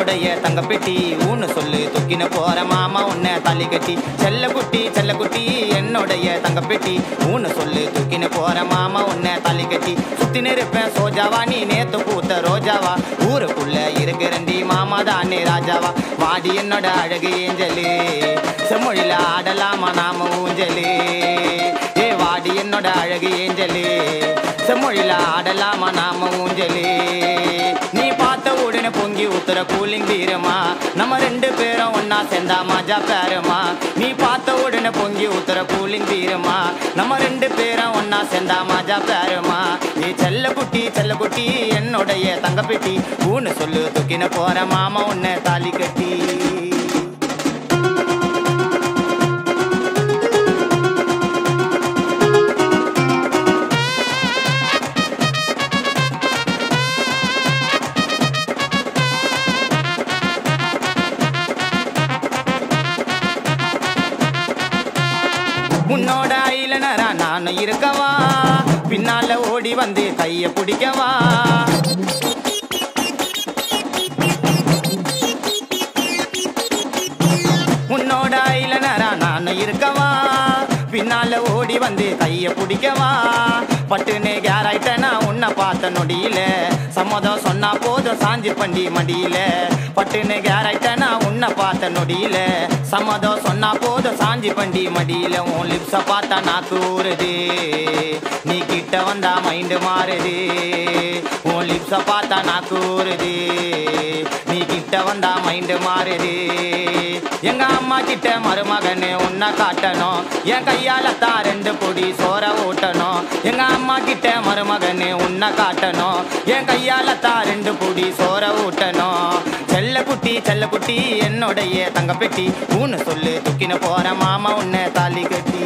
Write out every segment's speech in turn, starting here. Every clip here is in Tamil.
என்னுடைய தங்கப்பெட்டி ஊன்னு சொல்லு தூக்கின போற மாமா உன்னை தாலி கட்டி செல்ல குட்டி செல்ல குட்டி என்னுடைய தங்கப்பெட்டி ஊன்னு சொல்லு தூக்கின போற மாமா உன்னை தாலி கட்டி சுத்தி நிற்பேன் சோஜாவா நீ நேத்து பூத்த ரோஜாவா ஊருக்குள்ள இருக்கிறண்டி மாமா தானே ராஜாவா வாடி என்னோட அழகு ஏஞ்சலு செம்மொழில ஆடலாமா நாம ஊஞ்சலு ஏ வாடி என்னோட அழகு ஏஞ்சலு செம்மொழில ஆடலாமா நாம ஊஞ்சலு நீ பார்த்த உடனே பொங்கி ஊத்துற கூலிங் வீரமா நம்ம ரெண்டு பேரும் ஒன்னா சேர்ந்தா மஜா பேருமா நீ பார்த்த உடனே பொங்கி ஊத்துற கூலிங் வீரமா நம்ம ரெண்டு பேரும் ஒன்னா சேர்ந்தா மஜா பேருமா நீ செல்ல குட்டி செல்ல குட்டி என்னுடைய தங்கப்பெட்டி ஊன்னு சொல்லு தூக்கின போற மாமா உன்னை தாலி கட்டி உன்னோட ஐலனரா நான் இருக்கவா பின்னால ஓடி வந்து கைய பிடிக்கவா உன்னோட ஐலனரா நான் இருக்கவா பின்னால ஓடி வந்து கைய பிடிக்கவா பட்டுன்னு கேராயிட்டனா உன்னை பார்த்த நொடியில சம்மதம் சொன்னா போதும் சாஞ்சி பண்டி மடியில பட்டுன்னு கேராயிட்டனா உன்னை பார்த்த நொடியில சம்மதம் சொன்னா போதும் சாஞ்சி பண்டி மடியில உன் லிப்ஸ பார்த்தா நாக்கு ஊறுது நீ கிட்ட வந்தா மைண்டு மாறுது உன் லிப்ஸ பார்த்தா நாக்கு ஊறுது நீ கிட்ட வந்தா மைண்டு மாறுது எங்க அம்மா கிட்ட மருமகனு உன்னை காட்டணும் என் கையால தான் ரெண்டு பொடி சோற ஊட்டணும் எங்க அம்மா கிட்ட மருமகனு உன்னை காட்டணும் என் கையால தான் ரெண்டு பொடி சோற ஊட்டணும் செல்ல குட்டி செல்ல குட்டி என்னுடைய தங்கப்பெட்டி ஊன்னு சொல்லு துக்கின போற மாமா உன்னை தாலி கட்டி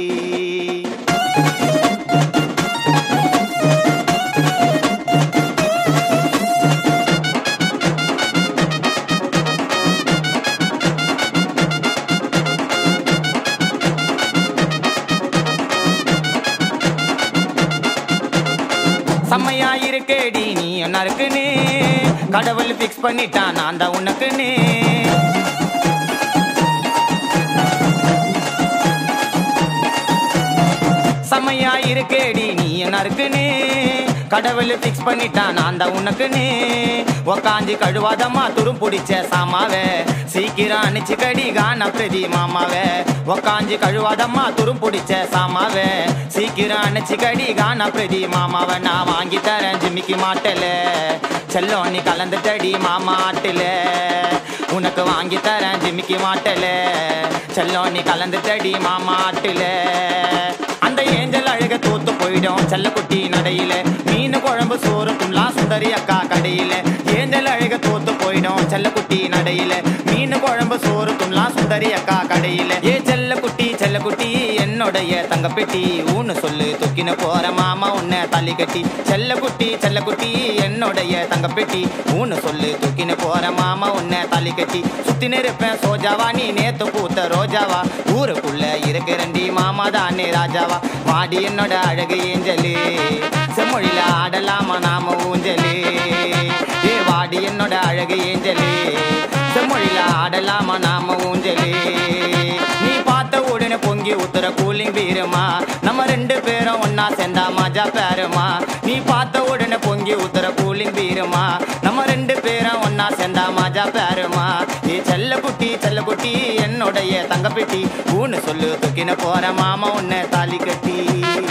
செம்மையா இருக்கேடி நீ என்ன இருக்குன்னு கடவுள் பிக்ஸ் பண்ணிட்டான் நான் தான் உனக்குன்னு செம்மையா இருக்கேடி நீ என்ன இருக்குன்னு கடவுள் பிக்ஸ் பண்ணிட்டான் நான் தான் உனக்குன்னு உக்காஞ்சி கழுவாதம்மா துரும் பிடிச்ச சாமாவே சீக்கிரம் அணிச்சு கடி கான பிரதி மாமாவே உக்காஞ்சி கழுவாதம்மா துரும் பிடிச்ச சாமாவே சீக்கிரம் அணைச்சு கடி கான பிரதி மாமாவை நான் வாங்கி தரேன் ஜிம்மிக்கு மாட்டல செல்லம் நீ கலந்துட்டடி மாமா ஆட்டுல உனக்கு வாங்கி தரேன் ஜிம்மிக்கு மாட்டல செல்லம் நீ கலந்துட்டடி மாமா ஆட்டுல அந்த ஏஞ்சல் அழக தோத்து போயிடும் செல்லக்குட்டி நடையில மீன் குழம்பு சோறு துள்ளா சுந்தரி அக்கா கடையில ஏஞ்சல் அழக தோத்து போயிடும் செல்லக்குட்டி நடையில மீன் குழம்பு சோறு துள்ளா சுந்தரி அக்கா கடையில ஏ செல்லக்குட்டி செல்லக்குட்டி என்னுடைய தங்கப்பெட்டி ஊன்னு சொல்லு தொக்கின போற மாமா உன்னை தள்ளி கட்டி செல்லக்குட்டி செல்லக்குட்டி என்னுடைய தங்கப்பெட்டி ஊன்னு சொல்லு தொக்கின போற மாமா உன்னை தள்ளி கட்டி சுத்தி நிற்பேன் சோஜாவா நீ நேத்து பூத்த ரோஜாவா ஊருக்குள்ள இருக்கிறண்டி மாமா தானே ராஜாவா வாடி என்னோட அழகு ஏஞ்சலு செம்மொழில ஆடலாமா நாம ஊஞ்சலு ஏ வாடி என்னோட அழகு ஏஞ்சலு செம்மொழில ஆடலாமா நாம ஊஞ்சலு நீ பார்த்த உடனே பொங்கி ஊத்துற கூலிங் வீரமா நம்ம ரெண்டு பேரும் ஒன்னா சேர்ந்தா மஜா பேருமா நீ பார்த்த உடனே பொங்கி ஊத்துற கூலிங் வீரமா நம்ம ரெண்டு பேரும் ஒன்னா சேர்ந்தா மஜா பேருமா ஏ செல்ல குட்டி செல்ல குட்டி என்னுடைய தங்கப்பெட்டி ஊன்னு சொல்லு தூக்கின போற மாமா உன்னை தாலி கட்டி